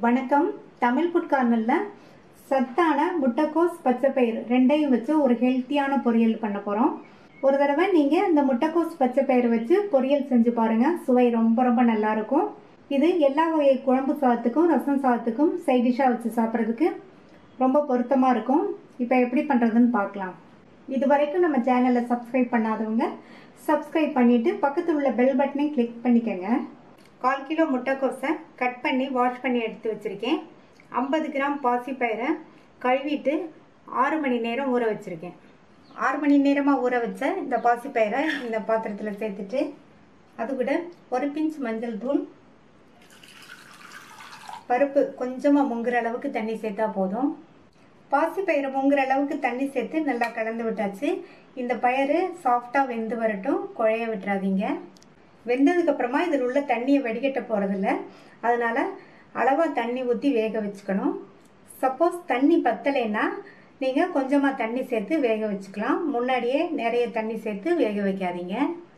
வணக்கம் தமிழ் ஃபுட் கார்னரில் சத்தான முட்டைக்கோஸ் பச்சைப்பயிறு ரெண்டையும் வச்சு ஒரு ஹெல்த்தியான பொரியல் பண்ண போகிறோம் ஒரு தடவை நீங்கள் இந்த முட்டைக்கோஸ் பச்சைப்பயிறு வச்சு பொரியல் செஞ்சு பாருங்கள் சுவை ரொம்ப ரொம்ப நல்லா இருக்கும் இது எல்லா வகை குழம்பு சாதத்துக்கும் ரசம் சாதத்துக்கும் சைட் டிஷ்ஷாக வச்சு சாப்பிட்றதுக்கு ரொம்ப பொருத்தமாக இருக்கும் இப்போ எப்படி பண்ணுறதுன்னு பார்க்கலாம் இது வரைக்கும் நம்ம சேனலை சப்ஸ்கிரைப் பண்ணாதவங்க சப்ஸ்கிரைப் பண்ணிவிட்டு பக்கத்தில் உள்ள பெல் பட்டனை கிளிக் பண்ணிக்கோங்க கால் கிலோ முட்டைக்கோஸை கட் பண்ணி வாஷ் பண்ணி எடுத்து வச்சுருக்கேன் ஐம்பது கிராம் பாசிப்பயிரை கழுவிட்டு ஆறு மணி நேரம் ஊற வச்சுருக்கேன் ஆறு மணி நேரமாக ஊற வச்ச இந்த பாசிப்பயிரை இந்த பாத்திரத்தில் சேர்த்துட்டு அது கூட ஒரு பிஞ்ச் மஞ்சள் தூள் பருப்பு கொஞ்சமாக முங்குற அளவுக்கு தண்ணி சேர்த்தா போதும் பாசிப்பயிரை முங்குற அளவுக்கு தண்ணி சேர்த்து நல்லா கலந்து விட்டாச்சு இந்த பயிறு சாஃப்டாக வெந்து வரட்டும் குழைய விட்டுறாதீங்க வெந்ததுக்கு அப்புறமா இதில் உள்ள தண்ணியை வடிகட்ட போகிறதில்ல அதனால அளவாக தண்ணி ஊற்றி வேக வச்சுக்கணும் சப்போஸ் தண்ணி பத்தலைன்னா நீங்கள் கொஞ்சமாக தண்ணி சேர்த்து வேக வச்சுக்கலாம் முன்னாடியே நிறைய தண்ணி சேர்த்து வேக வைக்காதீங்க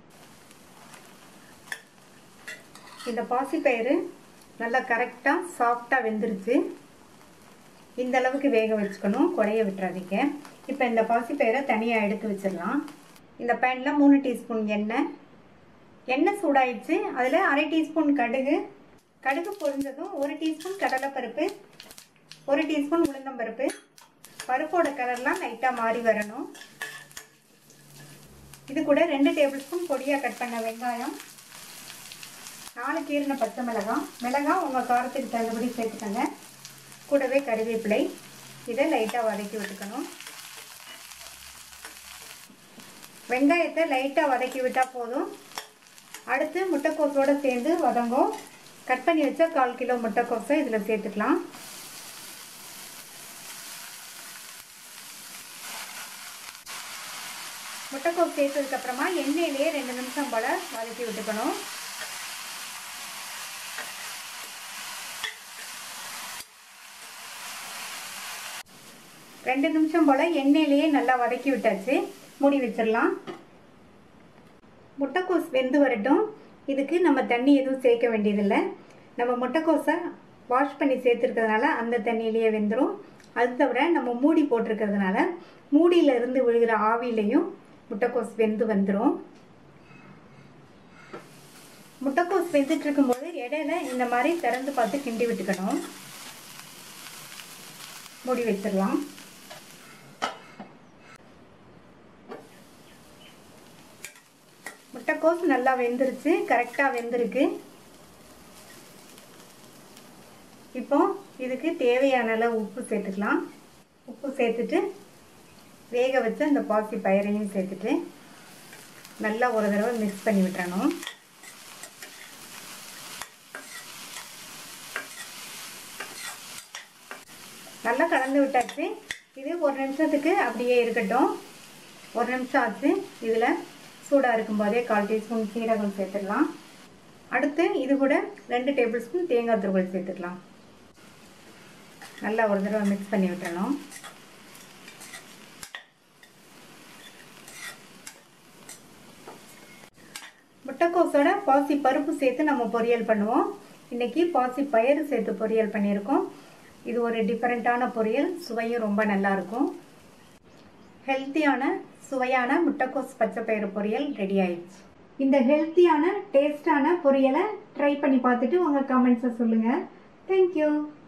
இந்த பாசிப்பயிறு நல்லா கரெக்டாக சாஃப்டாக வெந்துருச்சு இந்த அளவுக்கு வேக வச்சுக்கணும் குழைய விட்டுறாதீங்க இப்போ இந்த பாசிப்பயிரை தனியாக எடுத்து வச்சிடலாம் இந்த பேனில் மூணு டீஸ்பூன் எண்ணெய் எண்ணெய் சூடாயிடுச்சு அதில் அரை டீஸ்பூன் கடுகு கடுகு பொரிஞ்சதும் ஒரு டீஸ்பூன் கடலைப்பருப்பு ஒரு டீஸ்பூன் உளுந்தம்பருப்பு பருப்போட கலர்லாம் லைட்டாக மாறி வரணும் இது கூட ரெண்டு டேபிள் ஸ்பூன் பொடியாக கட் பண்ண வெங்காயம் நாலு கீரின பச்சை மிளகாய் மிளகாய் உங்கள் காரத்துக்கு தகுந்தபடி சேர்த்துக்கோங்க கூடவே கருவேப்பிலை இதை லைட்டாக வதக்கி விட்டுக்கணும் வெங்காயத்தை லைட்டாக வதக்கி விட்டால் போதும் அடுத்து முட்டைக்கோஸோடு சேர்ந்து வதங்கும் கட் பண்ணி வச்ச கால் கிலோ முட்டைக்கோஸை இதில் சேர்த்துக்கலாம் முட்டைக்கோஸ் சேர்த்ததுக்கப்புறமா எண்ணெயிலேயே ரெண்டு நிமிஷம் போல் வதக்கி விட்டுக்கணும் ரெண்டு நிமிஷம் போல் எண்ணெயிலேயே நல்லா வதக்கி விட்டாச்சு மூடி வச்சிடலாம் முட்டைக்கோஸ் வெந்து வரட்டும் இதுக்கு நம்ம தண்ணி எதுவும் சேர்க்க வேண்டியதில்லை நம்ம முட்டைக்கோஸை வாஷ் பண்ணி சேர்த்துருக்கிறதுனால அந்த தண்ணியிலேயே வெந்துடும் அது தவிர நம்ம மூடி போட்டிருக்கிறதுனால மூடியில் இருந்து விழுகிற ஆவிலையும் முட்டைக்கோஸ் வெந்து வந்துடும் முட்டைக்கோஸ் வெந்துட்டு இருக்கும்போது இடையில இந்த மாதிரி திறந்து பார்த்து கிண்டி விட்டுக்கணும் மூடி வச்சிடலாம் முட்டைக்கோஸ் நல்லா வெந்துருச்சு கரெக்டாக வெந்திருக்கு இப்போ இதுக்கு தேவையான அளவு உப்பு சேர்த்துக்கலாம் உப்பு சேர்த்துட்டு வேக வச்ச இந்த பாசி பயிரையும் சேர்த்துட்டு நல்லா ஒரு தடவை மிக்ஸ் பண்ணி விட்டுறணும் நல்லா கலந்து விட்டாச்சு இது ஒரு நிமிஷத்துக்கு அப்படியே இருக்கட்டும் ஒரு நிமிஷம் ஆச்சு இதில் சூடாக இருக்கும்போதே கால் டீஸ்பூன் சீரகம் சேர்த்துடலாம் அடுத்து இது கூட ரெண்டு டேபிள் ஸ்பூன் தேங்காய் துருவல் சேர்த்துக்கலாம் நல்லா ஒரு தடவை மிக்ஸ் பண்ணி விட்டுறணும் முட்டைக்கோஸோட பாசி பருப்பு சேர்த்து நம்ம பொரியல் பண்ணுவோம் இன்றைக்கி பாசி பயிறு சேர்த்து பொரியல் பண்ணியிருக்கோம் இது ஒரு டிஃப்ரெண்ட்டான பொரியல் சுவையும் ரொம்ப நல்லாயிருக்கும் ஹெல்த்தியான சுவையான முட்டைக்கோஸ் பச்சை பயிறு பொரியல் ரெடி ஆயிடுச்சு இந்த ஹெல்த்தியான டேஸ்டான பொரியலை ட்ரை பண்ணி பார்த்துட்டு உங்கள் கமெண்ட்ஸை சொல்லுங்கள் தேங்க்யூ